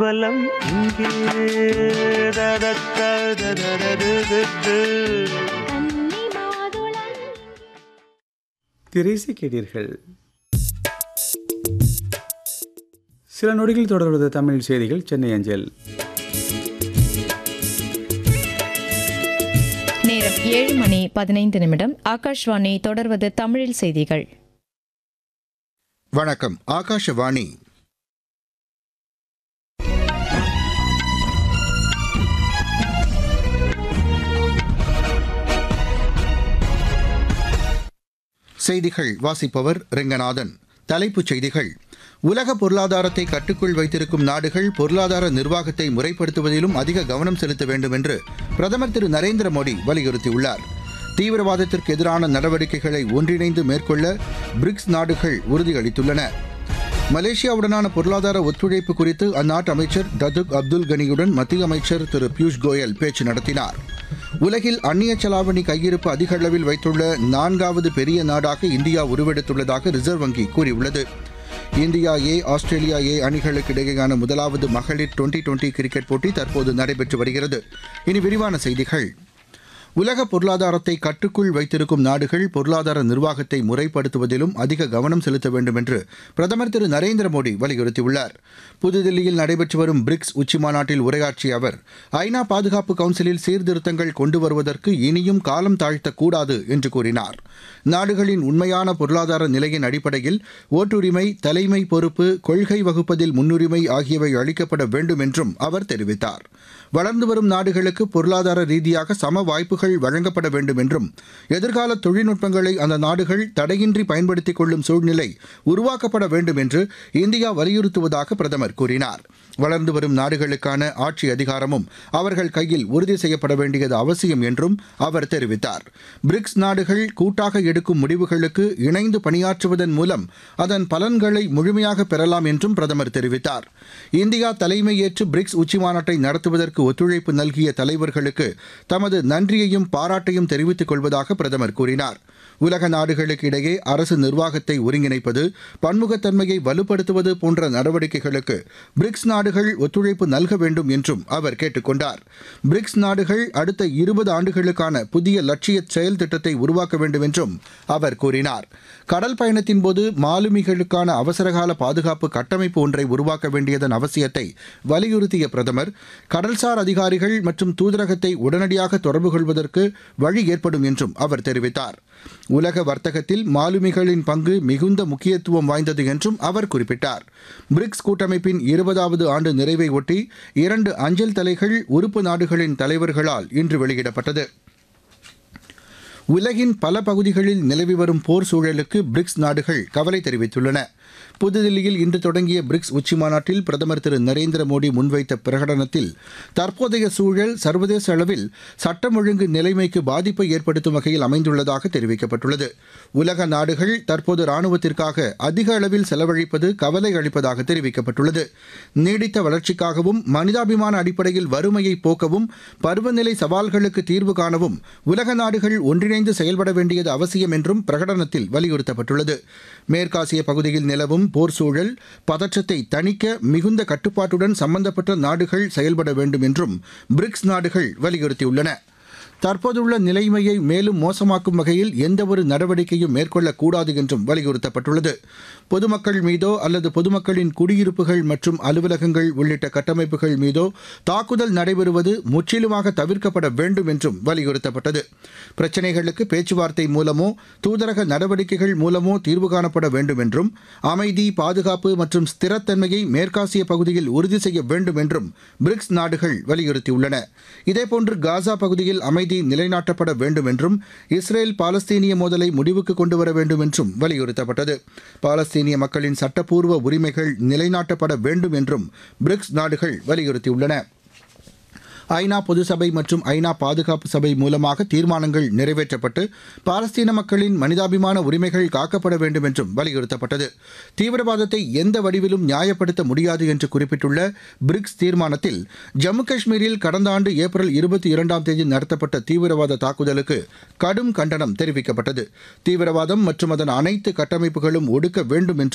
பலம் இங்கே ததத்தததததது. கன்னி மாதுளம் திரைசி கேட்டீர்கள் சில நொடிகள் தொடர்வது தமிழ் செய்திகள் சென்னை அஞ்சல் நேரம் ஏழு மணி பதினைந்து நிமிடம் ஆகாஷ்வாணி தொடர்வது தமிழில் செய்திகள் வணக்கம் ஆகாஷவாணி செய்திகள் வாசிப்பவர் ரெங்கநாதன் தலைப்புச் செய்திகள் உலக பொருளாதாரத்தை கட்டுக்குள் வைத்திருக்கும் நாடுகள் பொருளாதார நிர்வாகத்தை முறைப்படுத்துவதிலும் அதிக கவனம் செலுத்த வேண்டும் என்று பிரதமர் திரு நரேந்திர மோடி வலியுறுத்தியுள்ளார் தீவிரவாதத்திற்கு எதிரான நடவடிக்கைகளை ஒன்றிணைந்து மேற்கொள்ள பிரிக்ஸ் நாடுகள் உறுதியளித்துள்ளன மலேசியாவுடனான பொருளாதார ஒத்துழைப்பு குறித்து அந்நாட்டு அமைச்சர் டதுக் அப்துல் கனியுடன் மத்திய அமைச்சர் திரு பியூஷ் கோயல் பேச்சு நடத்தினார் உலகில் அந்நிய செலாவணி கையிருப்பு அதிக அளவில் வைத்துள்ள நான்காவது பெரிய நாடாக இந்தியா உருவெடுத்துள்ளதாக ரிசர்வ் வங்கி கூறியுள்ளது இந்தியா ஏ ஆஸ்திரேலியா ஏ அணிகளுக்கு இடையேயான முதலாவது மகளிர் டுவெண்டி டுவெண்டி கிரிக்கெட் போட்டி தற்போது நடைபெற்று வருகிறது இனி விரிவான செய்திகள் உலக பொருளாதாரத்தை கட்டுக்குள் வைத்திருக்கும் நாடுகள் பொருளாதார நிர்வாகத்தை முறைப்படுத்துவதிலும் அதிக கவனம் செலுத்த வேண்டும் என்று பிரதமர் திரு நரேந்திர மோடி வலியுறுத்தியுள்ளார் புதுதில்லியில் நடைபெற்று வரும் பிரிக்ஸ் உச்சிமாநாட்டில் உரையாற்றிய அவர் ஐநா பாதுகாப்பு கவுன்சிலில் சீர்திருத்தங்கள் கொண்டு வருவதற்கு இனியும் காலம் தாழ்த்தக்கூடாது என்று கூறினார் நாடுகளின் உண்மையான பொருளாதார நிலையின் அடிப்படையில் ஓட்டுரிமை தலைமை பொறுப்பு கொள்கை வகுப்பதில் முன்னுரிமை ஆகியவை அளிக்கப்பட வேண்டும் என்றும் அவர் தெரிவித்தார் வளர்ந்து வரும் நாடுகளுக்கு பொருளாதார ரீதியாக சம வாய்ப்புகள் வழங்கப்பட வேண்டும் என்றும் எதிர்கால தொழில்நுட்பங்களை அந்த நாடுகள் தடையின்றி பயன்படுத்திக் கொள்ளும் சூழ்நிலை உருவாக்கப்பட வேண்டும் என்று இந்தியா வலியுறுத்துவதாக பிரதமர் கூறினார் வளர்ந்து வரும் நாடுகளுக்கான ஆட்சி அதிகாரமும் அவர்கள் கையில் உறுதி செய்யப்பட வேண்டியது அவசியம் என்றும் அவர் தெரிவித்தார் பிரிக்ஸ் நாடுகள் கூட்டாக எடுக்கும் முடிவுகளுக்கு இணைந்து பணியாற்றுவதன் மூலம் அதன் பலன்களை முழுமையாக பெறலாம் என்றும் பிரதமர் தெரிவித்தார் இந்தியா தலைமையேற்று பிரிக்ஸ் உச்சிமாநாட்டை நடத்துவதற்கு ஒத்துழைப்பு நல்கிய தலைவர்களுக்கு தமது நன்றியையும் பாராட்டையும் தெரிவித்துக் கொள்வதாக பிரதமர் கூறினார் உலக நாடுகளுக்கு இடையே அரசு நிர்வாகத்தை ஒருங்கிணைப்பது பன்முகத்தன்மையை வலுப்படுத்துவது போன்ற நடவடிக்கைகளுக்கு பிரிக்ஸ் நாடுகள் ஒத்துழைப்பு நல்க வேண்டும் என்றும் அவர் கேட்டுக் கொண்டார் பிரிக்ஸ் நாடுகள் அடுத்த இருபது ஆண்டுகளுக்கான புதிய லட்சிய செயல் திட்டத்தை உருவாக்க வேண்டும் என்றும் அவர் கூறினார் கடல் பயணத்தின் போது மாலுமிகளுக்கான அவசரகால பாதுகாப்பு கட்டமைப்பு ஒன்றை உருவாக்க வேண்டியதன் அவசியத்தை வலியுறுத்திய பிரதமர் கடல்சார் அதிகாரிகள் மற்றும் தூதரகத்தை உடனடியாக தொடர்பு கொள்வதற்கு வழி ஏற்படும் என்றும் அவர் தெரிவித்தார் உலக வர்த்தகத்தில் மாலுமிகளின் பங்கு மிகுந்த முக்கியத்துவம் வாய்ந்தது என்றும் அவர் குறிப்பிட்டார் பிரிக்ஸ் கூட்டமைப்பின் இருபதாவது ஆண்டு நிறைவை ஒட்டி இரண்டு அஞ்சல் தலைகள் உறுப்பு நாடுகளின் தலைவர்களால் இன்று வெளியிடப்பட்டது உலகின் பல பகுதிகளில் நிலவி வரும் போர் சூழலுக்கு பிரிக்ஸ் நாடுகள் கவலை தெரிவித்துள்ளன புதுதில்லியில் இன்று தொடங்கிய பிரிக்ஸ் உச்சிமாநாட்டில் பிரதமர் திரு நரேந்திர மோடி முன்வைத்த பிரகடனத்தில் தற்போதைய சூழல் சர்வதேச அளவில் சட்டம் ஒழுங்கு நிலைமைக்கு பாதிப்பை ஏற்படுத்தும் வகையில் அமைந்துள்ளதாக தெரிவிக்கப்பட்டுள்ளது உலக நாடுகள் தற்போது ராணுவத்திற்காக அதிக அளவில் செலவழிப்பது கவலை அளிப்பதாக தெரிவிக்கப்பட்டுள்ளது நீடித்த வளர்ச்சிக்காகவும் மனிதாபிமான அடிப்படையில் வறுமையை போக்கவும் பருவநிலை சவால்களுக்கு தீர்வு காணவும் உலக நாடுகள் ஒன்றிணைந்து செயல்பட வேண்டியது அவசியம் என்றும் பிரகடனத்தில் வலியுறுத்தப்பட்டுள்ளது மேற்காசிய பகுதியில் நிலவும் போர் சூழல் பதற்றத்தை தணிக்க மிகுந்த கட்டுப்பாட்டுடன் சம்பந்தப்பட்ட நாடுகள் செயல்பட வேண்டும் என்றும் பிரிக்ஸ் நாடுகள் வலியுறுத்தியுள்ளன தற்போதுள்ள நிலைமையை மேலும் மோசமாக்கும் வகையில் எந்தவொரு நடவடிக்கையும் மேற்கொள்ளக்கூடாது என்றும் வலியுறுத்தப்பட்டுள்ளது பொதுமக்கள் மீதோ அல்லது பொதுமக்களின் குடியிருப்புகள் மற்றும் அலுவலகங்கள் உள்ளிட்ட கட்டமைப்புகள் மீதோ தாக்குதல் நடைபெறுவது முற்றிலுமாக தவிர்க்கப்பட வேண்டும் என்றும் வலியுறுத்தப்பட்டது பிரச்சினைகளுக்கு பேச்சுவார்த்தை மூலமோ தூதரக நடவடிக்கைகள் மூலமோ தீர்வு காணப்பட வேண்டும் என்றும் அமைதி பாதுகாப்பு மற்றும் ஸ்திரத்தன்மையை மேற்காசிய பகுதியில் உறுதி செய்ய வேண்டும் என்றும் பிரிக்ஸ் நாடுகள் வலியுறுத்தியுள்ளன இதேபோன்று காசா பகுதியில் அமைதி நிலைநாட்டப்பட வேண்டும் என்றும் இஸ்ரேல் பாலஸ்தீனிய மோதலை முடிவுக்கு கொண்டு வர வேண்டும் என்றும் வலியுறுத்தப்பட்டது பாலஸ்தீனிய மக்களின் சட்டப்பூர்வ உரிமைகள் நிலைநாட்டப்பட வேண்டும் என்றும் பிரிக்ஸ் நாடுகள் வலியுறுத்தியுள்ளன ஐநா பொதுசபை மற்றும் ஐநா பாதுகாப்பு சபை மூலமாக தீர்மானங்கள் நிறைவேற்றப்பட்டு பாலஸ்தீன மக்களின் மனிதாபிமான உரிமைகள் காக்கப்பட வேண்டும் என்றும் வலியுறுத்தப்பட்டது தீவிரவாதத்தை எந்த வடிவிலும் நியாயப்படுத்த முடியாது என்று குறிப்பிட்டுள்ள பிரிக்ஸ் தீர்மானத்தில் ஜம்மு காஷ்மீரில் கடந்த ஆண்டு ஏப்ரல் இருபத்தி இரண்டாம் தேதி நடத்தப்பட்ட தீவிரவாத தாக்குதலுக்கு கடும் கண்டனம் தெரிவிக்கப்பட்டது தீவிரவாதம் மற்றும் அதன் அனைத்து கட்டமைப்புகளும் ஒடுக்க வேண்டும் என்று